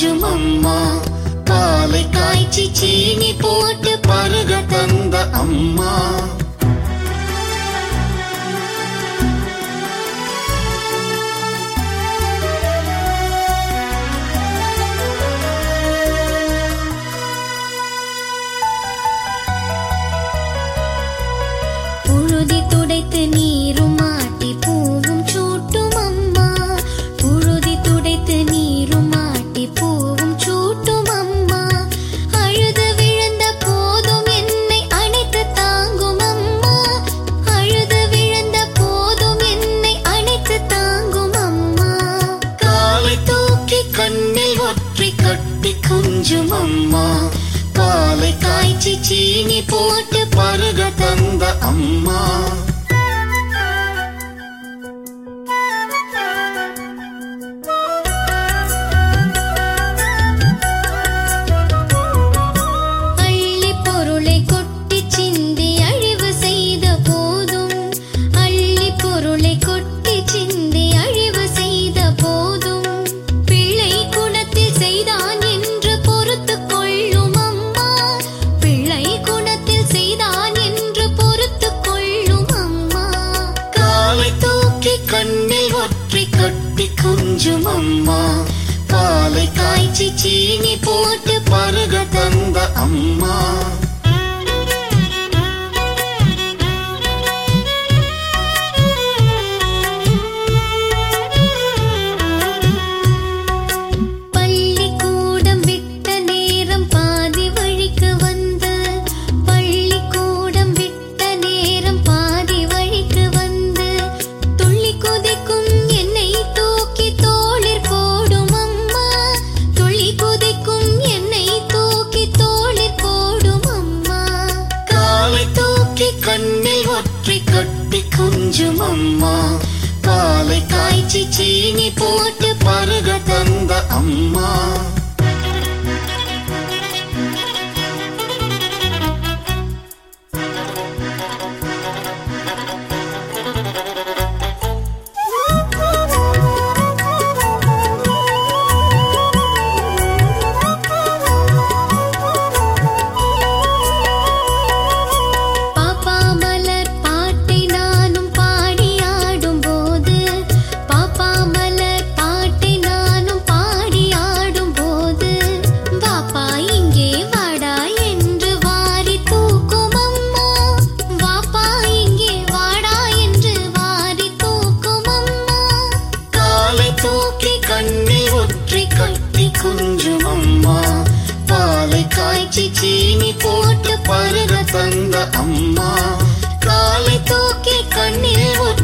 கொஞ்சும் அம்மா பாலை காய்ச்சி சீனி போட்டு பருக தந்த அம்மா புழுதி துடைத்து நீரும் மாட்டி பூவும் சூட்டும் அம்மா புழுதி துடைத்து நீரும் மாட்டி பூவும் சூட்டும் அம்மா அழுது விழுந்த போதும் என்னை அணைத்து தாங்கும் அம்மா அழுது விழுந்த போதும் என்னை அணைத்து தாங்கும் அம்மா காலை தூக்கி கண்ணில் ஒற்றி கட்டி கொஞ்சும் அம்மா பாலை காய்ச்சி சீனி போட்டு பருக தந்த அம்மா அள்ளி பொருளை கொட்டி சிந்தி அழிவு செய்த போதும் அள்ளி பொருளை கொட்டி சிந்தி அழிவு செய்த போதும் பிள்ளை குணத்தில் செய்தான் என்று பொறுத்து கொள்ளும் அம்மா பிள்ளை குணத்தில் செய்தான் என்று பொறுத்து கொள்ளும் அம்மா காலை தூக்கி கண்ணில் ஒற்றி கட்டி கொஞ்சும் அம்மா பாலை காய்ச்சி சீனி போட்டு பருக தந்த அம்மா பள்ளிக்கூடம் விட்ட நேரம் பாதி வழிக்கு வந்து பள்ளிக்கூடம் விட்ட நேரம் பாதி வழிக்கு வந்து துள்ளி குதிக்கும் என்னை தூக்கி தோளில் போடும் அம்மா துள்ளி குதிக்கும் என்னை தூக்கி தோளில் போடும் அம்மா காலை தூக்கி கண்ணில் ஒற்றி கட்டி கொஞ்சும் அம்மா பாலை காய்ச்சி சீனி போட்டு பருக தந்த அம்மா பாப்பா மலர் பாட்டை நானும் பாடி ஆடும்போது பாப்பா மலர் பாட்டை நானும் பாடி ஆடும்போது பாப்பா இங்கே வாடா என்று வாரி தூக்கும் அம்மா பாப்பா இங்கே வாடா என்று வாரி தூக்கும் அம்மா காலை தூக்கி கண்ணில் ஒற்றி கட்டி கொஞ்சும் அம்மா பாலை காய்ச்சி சீனி போட்டு பருக தந்த அம்மா காலை தூக்கி கண்ணில் ஒற்றி